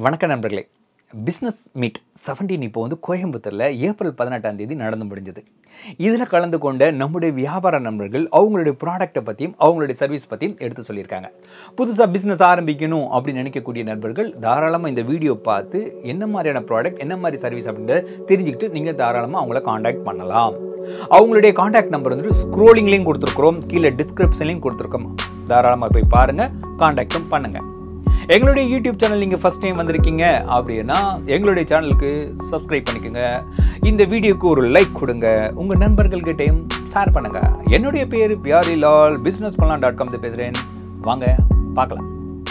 வணக்கம் நண்பர்களே business meet seventeen இப்போ வந்து கோயம்புத்தூரில் ஏப்ரல் பதினெட்டாம் தேதி நடந்து முடிஞ்சது இதில் கலந்து கொண்ட நம்முடைய வியாபார நண்பர்கள் அவங்களுடைய ப்ராடக்ட்டை பற்றியும் அவங்களுடைய சர்வீஸ் பற்றியும் எடுத்து சொல்லியிருக்காங்க புதுசாக பிஸ்னஸ் ஆரம்பிக்கணும் அப்படின்னு நினைக்கக்கூடிய நண்பர்கள் தாராளமாக இந்த வீடியோ பார்த்து என்ன மாதிரியான ப்ராடக்ட் என்ன மாதிரி சர்வீஸ் அப்படின்றத தெரிஞ்சுக்கிட்டு நீங்கள் தாராளமாக அவங்கள காண்டாக்ட் பண்ணலாம் அவங்களுடைய காண்டாக்ட் நம்பர் வந்துட்டு ஸ்க்ரோலிங்லேயும் கொடுத்துருக்குறோம் கீழே டிஸ்கிரிப்ஷன்லையும் கொடுத்துருக்கோம் தாராளமாக போய் பாருங்கள் காண்டாக்டும் பண்ணுங்கள் எங்களுடைய யூடியூப் சேனல் நீங்கள் ஃபஸ்ட் டைம் வந்திருக்கீங்க அப்படின்னா எங்களுடைய சேனலுக்கு சப்ஸ்கிரைப் பண்ணிக்கோங்க இந்த வீடியோக்கு ஒரு லைக் கொடுங்க உங்கள் நண்பர்கள்கிட்டையும் ஷேர் பண்ணுங்க என்னுடைய பேர் பியாரி லால் பிஸ்னஸ் பண்ணலாம் டாட் காம் பேசுகிறேன் வாங்க பார்க்கலாம்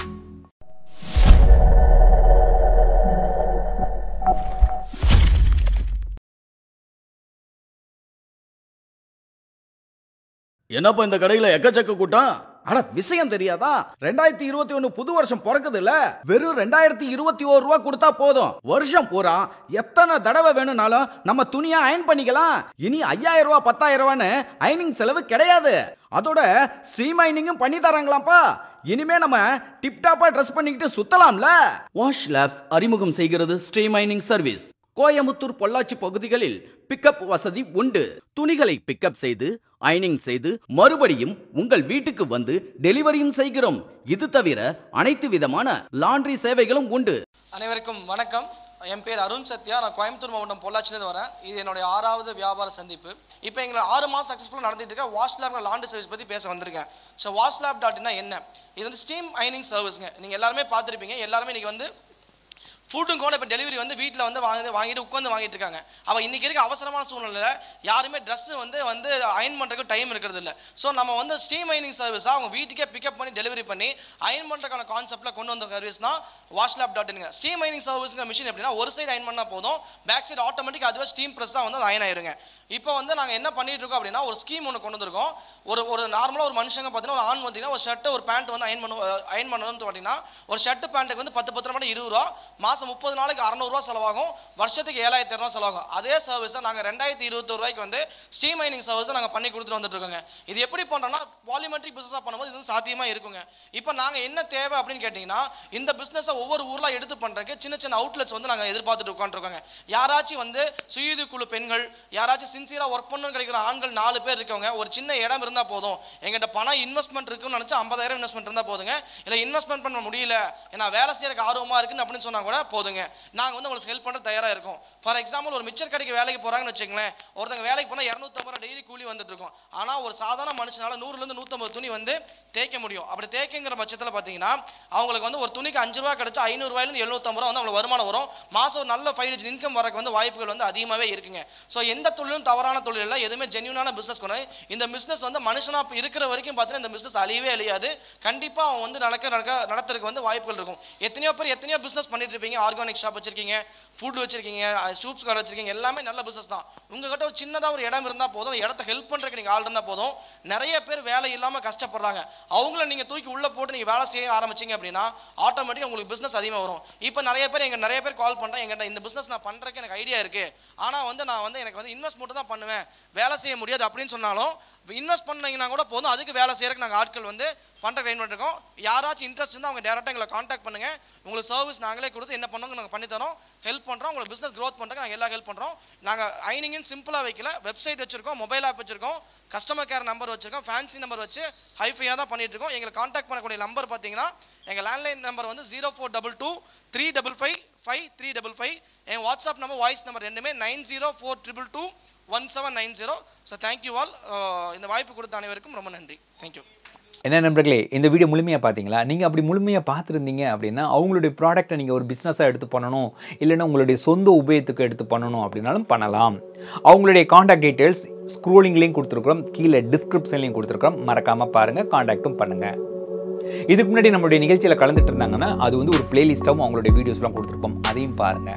என்னப்பா இந்த கடையில எக்கச்சக்க கூட்டம் அட விஷயம் தெரியாதா ரெண்டாயிரத்தி இருபத்தி ஒண்ணு புது வருஷம் பிறக்குது இல்ல வெறும் ரெண்டாயிரத்தி இருபத்தி ஒரு ரூபா கொடுத்தா போதும் வருஷம் பூரா எத்தனை தடவை வேணும்னாலும் நம்ம துணியா அயன் பண்ணிக்கலாம் இனி ஐயாயிரம் ரூபா பத்தாயிரம் ரூபான்னு அயனிங் செலவு கிடையாது அதோட ஸ்ட்ரீம் அயனிங்கும் பண்ணி தராங்களாம்ப்பா இனிமே நம்ம டிப்டாப்பா ட்ரெஸ் பண்ணிக்கிட்டு சுத்தலாம்ல வாஷ் லேப்ஸ் அறிமுகம் செய்கிறது ஸ்ட்ரீம் அயனிங் சர்வீஸ் கோயமுத்தூர் பொள்ளாச்சி பகுதிகளில் பிக்கப் வசதி உண்டு துணிகளை பிக்கப் செய்து அயனிங் செய்து மறுபடியும் உங்கள் வீட்டுக்கு வந்து டெலிவரியும் செய்கிறோம் இது தவிர அனைத்து விதமான லாண்ட்ரி சேவைகளும் உண்டு அனைவருக்கும் வணக்கம் என் பேர் அருண் சத்யா நான் கோயம்புத்தூர் மாவட்டம் பொள்ளாச்சிலேருந்து வரேன் இது என்னுடைய ஆறாவது வியாபார சந்திப்பு இப்போ எங்களை ஆறு மாதம் சக்ஸஸ்ஃபுல்லாக நடந்துட்டு இருக்க வாஷ் லேப் லாண்ட்ரி சர்வீஸ் பற்றி பேச வந்திருக்கேன் ஸோ வாஷ் லேப் டாட்னா என்ன இது வந்து ஸ்டீம் அயனிங் சர்வீஸ்ங்க நீங்கள் எல்லாருமே பார்த்துருப்பீங்க எல்லாருமே இன்றைக்கி வந்து ஃபுட்டும் கூட இப்போ டெலிவரி வந்து வீட்டில் வந்து வாங்கி வாங்கிட்டு உட்காந்து வாங்கிட்டு இருக்காங்க அவள் இன்றைக்கி இருக்க அவசரமான சூழ்நிலையில் யாருமே ட்ரெஸ்ஸு வந்து வந்து அயன் பண்ணுறதுக்கு டைம் இருக்கிறது இல்லை ஸோ நம்ம வந்து ஸ்டீம் அயனிங் சர்வீஸாக அவங்க வீட்டுக்கே பிக்கப் பண்ணி டெலிவரி பண்ணி அயன் பண்ணுறதுக்கான கான்செப்ட்டில் கொண்டு வந்த சர்வீஸ் தான் வாஷ் லேப் டாட் இன்ங்க ஸ்டீம் அயனிங் சர்வீஸ்ங்கிற மிஷின் எப்படின்னா ஒரு சைடு அயன் பண்ணால் போதும் பேக் சைடு ஆட்டோமேட்டிக் அதுவே ஸ்டீம் ப்ரெஸ் தான் வந்து அது அயன் ஆயிருங்க இப்போ வந்து நாங்கள் என்ன பண்ணிட்டு இருக்கோம் அப்படின்னா ஒரு ஸ்கீம் ஒன்று கொண்டு வந்திருக்கோம் ஒரு ஒரு நார்மலாக ஒரு மனுஷங்க பார்த்தீங்கன்னா ஒரு ஆண் பார்த்தீங்கன்னா ஒரு ஷர்ட்டு ஒரு பேண்ட் வந்து அயன் பண்ணு அயன் பண்ணணும்னு பார்த்தீங்கன்னா ஒரு ஷர்ட் பேண்ட்டுக்கு வந்து பத்து பத்து ரூபா இருபது ரூபா மாதம் முப்பது நாளைக்கு அறநூறுவா செலவாகும் வருஷத்துக்கு ஏழாயிரத்தி இரநூறுவா செலவாகும் அதே சர்வீஸை நாங்கள் ரெண்டாயிரத்தி இருபத்தொரு ரூபாய்க்கு வந்து ஸ்டீம் மைனிங் சர்வீஸை நாங்கள் பண்ணி கொடுத்துட்டு வந்துட்டு இருக்கோங்க இது எப்படி பண்ணுறோம்னா வாலிமெட்ரிக் பிஸ்னஸாக பண்ணும்போது இது வந்து சாத்தியமாக இருக்குங்க இப்போ நாங்கள் என்ன தேவை அப்படின்னு கேட்டிங்கன்னா இந்த பிஸ்னஸை ஒவ்வொரு ஊரில் எடுத்து பண்ணுறதுக்கு சின்ன சின்ன அவுட்லெட்ஸ் வந்து நாங்கள் எதிர்பார்த்துட்டு உட்காந்துருக்கோங்க யாராச்சும் வந்து சுயுது குழு பெண்கள் யாராச்சும் சின்சியராக ஒர்க் பண்ணணும்னு கிடைக்கிற ஆண்கள் நாலு பேர் இருக்கவங்க ஒரு சின்ன இடம் இருந்தால் போதும் எங்கிட்ட பணம் இன்வெஸ்ட்மெண்ட் இருக்குன்னு நினச்சா ஐம்பதாயிரம் இன்வெஸ்ட்மெண்ட் இருந்தால் போதுங்க இல்லை இன்வெஸ்ட்மெண்ட் பண்ண முடியல ஏன்னா வேலை செய்யறதுக்கு ஆர்வமாக இருக்குன்னு அப்படின்னு சொன்னால் கூட போதுங்க நாங்கள் வந்து உங்களுக்கு ஹெல்ப் பண்ண தயாராக இருக்கோம் ஃபார் எக்ஸாம்பிள் ஒரு மிச்சர் கடைக்கு வேலைக்கு போகிறாங்கன்னு வச்சுங்களேன் ஒருத்தங்க வேலைக்கு போனால் இரநூத்தம்பது ரூபா டெய்லி கூலி வந்துட்டு இருக்கும் ஆனால் ஒரு சாதாரண மனுஷனால நூறுலேருந்து நூற்றம்பது துணி வந்து தேய்க்க முடியும் அப்படி தேய்க்குங்கிற பட்சத்தில் பார்த்தீங்கன்னா அவங்களுக்கு வந்து ஒரு துணிக்கு அஞ்சு ரூபா கிடச்சா ஐநூறுரூவாயிலேருந்து எழுநூத்தம்பது ரூபா வந்து அவங்களுக்கு வருமானம் வரும் மாதம் ஒரு நல்ல ஃபைவ் டிஜிட் இன்கம் வரக்கு வந்து வாய்ப்புகள் வந்து அதிகமாகவே இருக்குங்க ஸோ எந்த தொழிலும் தவறான தொழில் இல்லை எதுவுமே ஜென்யூனான பிஸ்னஸ் கொண்டு இந்த பிஸ்னஸ் வந்து மனுஷனாக இருக்கிற வரைக்கும் பார்த்தீங்கன்னா இந்த பிஸ்னஸ் அழியவே அழியாது கண்டிப்பாக அவன் வந்து நடக்க நடக்க நடத்துறதுக்கு வந்து வாய்ப்புகள் இருக்கும் எத்தனையோ பேர் எத்தனையோ பிஸ்னஸ் பண்ணிட்டு இருப்பீங்க ஆர்கானிக் ஷாப் வச்சிருக்கீங்க ஃபுட் வச்சிருக்கீங்க சூப்ஸ் கடை வச்சிருக்கீங்க எல்லாமே நல்ல பிஸ்னஸ் தான் உங்ககிட்ட ஒரு சின்னதாக ஒரு இடம் இருந்தால் போதும் அந்த இடத்த ஹெல்ப் பண்ணுறதுக்கு நீங்கள் ஆள் இருந்தால் போதும் நிறைய பேர் வேலை இல்லாமல் கஷ்டப்படுறாங்க அவங்கள நீங்கள் தூக்கி உள்ளே போட்டு நீங்கள் வேலை செய்ய ஆரம்பிச்சிங்க அப்படின்னா ஆட்டோமேட்டிக்காக உங்களுக்கு பிஸ்னஸ் அதிகமாக வரும் இப்போ நிறைய பேர் எங்கள் நிறைய பேர் கால் பண்ணுறேன் எங்கிட்ட இந்த பிஸ்னஸ் நான் பண்ணுறதுக்கு எனக்கு ஐடியா இருக்குது ஆனால் வந்து நான் வந்து எனக்கு வந்து இன்வெஸ்ட் மட்டும் தான் பண்ணுவேன் வேலை செய்ய முடியாது அப்படின்னு சொன்னாலும் இன்வெஸ்ட் பண்ணீங்கன்னா கூட போதும் அதுக்கு வேலை செய்யறதுக்கு நாங்கள் ஆட்கள் வந்து பண்ணுற ட்ரெயின் பண்ணிருக்கோம் யாராச்சும் இன்ட்ரெஸ்ட் இருந்தால் அவங்க டேரெக்டாக எங்களை காண்டாக்ட் பண்ணுங்கள் உங்களுக்கு சர்வீஸ் நாங்களே கொடுத்து என்ன பண்ணுவோங்க நாங்கள் பண்ணித்தரோம் ஹெல்ப் பண்ணுறோம் உங்களுக்கு பிஸ்னஸ் க்ரோத் பண்ணுறதுக்கு நாங்கள் எல்லா ஹெல்ப் பண்ணுறோம் நாங்கள் ஐனிங்னு சிம்பிளாக வைக்கல வெப்சைட் வச்சிருக்கோம் மொபைல் ஆப் வச்சிருக்கோம் கஸ்டமர் கேர் நம்பர் வச்சிருக்கோம் ஃபேன்சி நம்பர் வச்சு ஹைஃபையாக தான் பண்ணிட்டு இருக்கோம் எங்களை காண்டாக்ட் பண்ணக்கூடிய நம்பர் பார்த்தீங்கன்னா எங்கள் லேண்ட்லைன் நம்பர் வந்து zero four double two three double five five three double five என் வாட்ஸ்அப் நம்பர் வாய்ஸ் நம்பர் ரெண்டுமே nine zero four triple two one seven nine zero so thank you all இந்த வாய்ப்பு கொடுத்த அனைவருக்கும் ரொம்ப நன்றி தேங்க்யூ என்ன நண்பர்களே இந்த வீடியோ முழுமையாக பார்த்தீங்களா நீங்கள் அப்படி முழுமையாக பார்த்துருந்தீங்க அப்படின்னா அவங்களுடைய ப்ராடக்ட்டை நீங்கள் ஒரு பிஸ்னஸாக எடுத்து பண்ணணும் இல்லைன்னா உங்களுடைய சொந்த உபயோகத்துக்கு எடுத்து பண்ணணும் அப்படின்னாலும் பண்ணலாம் அவங்களுடைய காண்டாக்ட் டீட்டெயில்ஸ் ஸ்க்ரோலிங்லேயும் கொடுத்துருக்குறோம் கீழே டிஸ்கிரிப்ஷன்லையும் கொடுத்துருக்குறோம் மறக்காமல் பாருங்கள் காண்டாக்டும் பண்ணுங்கள் இதுக்கு முன்னாடி நம்மளுடைய நிகழ்ச்சியில் கலந்துட்டு இருந்தாங்கன்னா அது வந்து ஒரு பிளேலிஸ்ட்டாகவும் அவங்களுடைய வீடியோஸ்லாம் கொடுத்துருப்போம் அதையும் பாருங்கள்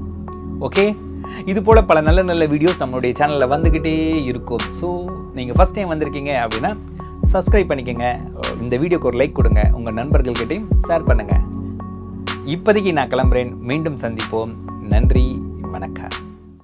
ஓகே இது போல் பல நல்ல நல்ல வீடியோஸ் நம்மளுடைய சேனலில் வந்துக்கிட்டே இருக்கும் ஸோ நீங்கள் ஃபஸ்ட் டைம் வந்திருக்கீங்க அப்படின்னா சப்ஸ்கிரைப் பண்ணிக்கோங்க இந்த வீடியோக்கு ஒரு லைக் கொடுங்க உங்கள் நண்பர்கள்கிட்டையும் ஷேர் பண்ணுங்கள் இப்போதைக்கு நான் கிளம்புறேன் மீண்டும் சந்திப்போம் நன்றி வணக்கம்